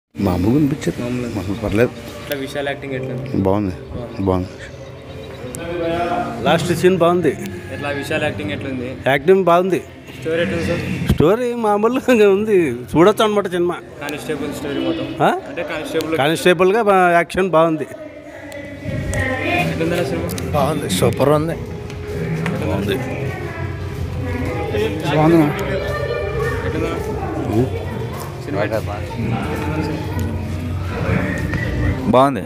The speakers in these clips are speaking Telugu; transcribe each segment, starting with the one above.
మామూలుగా అనిపించదు మామూలుగా. మామూలు పర్లేదు ఇట్లా విశాల్ యాక్టింగ్ ఎట్లుంది బాగుంది బాగుంది లాస్ట్ సీన్ బాగుంది ఎట్లా విశాల్ యాక్టింగ్ ఎట్లుంది యాక్టింగ్ బాగుంది స్టోరీ ఎట్లుంది సార్ స్టోరీ మామూలుగా ఉంది చూడొచ్చు అనమాట సినిమా కానిస్టేబుల్ స్టోరీ మొత్తం ఆ? అంటే కానిస్టేబుల్ కానిస్టేబుల్గా బా- యాక్షన్ బాగుంది ఎట్లుందా సినిమా బాగుంది సూపర్ ఉంది బాగుంది బాగుంది ఎట్లుందా సినిమా ఎట్లుందా సినిమా? బాగుంది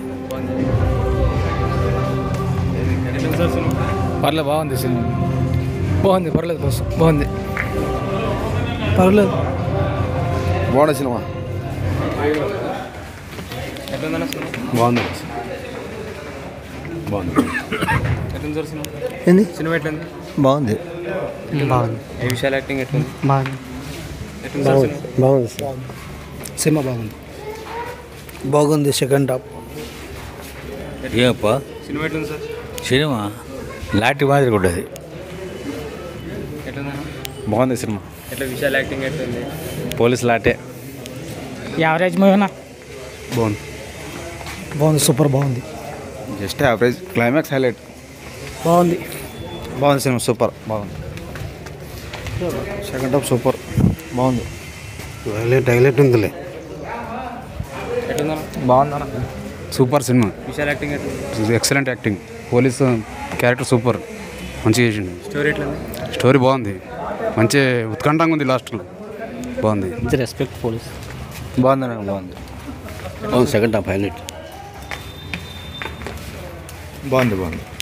ఎట్లుంది సార్ సినిమా పర్లేదు బాగుంది సినిమా బాగుంది పర్లేదు బస్ బాగుంది పర్లేదు బాగుంది సినిమా ఎట్లుందా సినిమా బాగుంది బాగుంది ఎట్లుంది సార్ సినిమా ఏంది సినిమా ఎట్లుంది బాగుంది బాగుంది ఏ విశాల్ యాక్టింగ్ ఎట్లుంది బాగుంది ఎట్లుంది సార్ సినిమా బాగుంది సినిమా బాగుంది బాగుంది సెకండ్ హాఫ్ ఏప్ప సినిమా ఎట్లుంది సార్ సినిమా లాంటి మాదిరి ఉండేది ఎట్లుందా బాగుంది సినిమా ఎట్లా విశాల్ యాక్టింగ్ ఎట్లుంది పోలీస్ లాటే యావరేజ్ మూవీనా బాగుంది బాగుంది సూపర్ బాగుంది జస్ట్ యావరేజ్ క్లైమాక్స్ హైలైట్ బాగుంది బాగుంది సినిమా సూపర్ బాగుంది సెకండ్ హాఫ్ సూపర్ బాగుంది హైలైట్ హైలైట్ ఉందిలే ఎట్లుందా బాగుందన్న సూపర్ సినిమా విశాల్ యాక్టింగ్ ఎట్లుంది excellent acting police character super మంచిగా చేసిండు స్టోరీ ఎట్లుంది స్టోరీ బాగుంది మంచి ఉత్కంఠంగా ఉంది లాస్ట్లో బాగుంది రెస్పెక్ట్ పోలీస్ బాగుంది బాగుంది బాగుంది సెకండ్ హాఫ్ హైలైట్ బాగుంది బాగుంది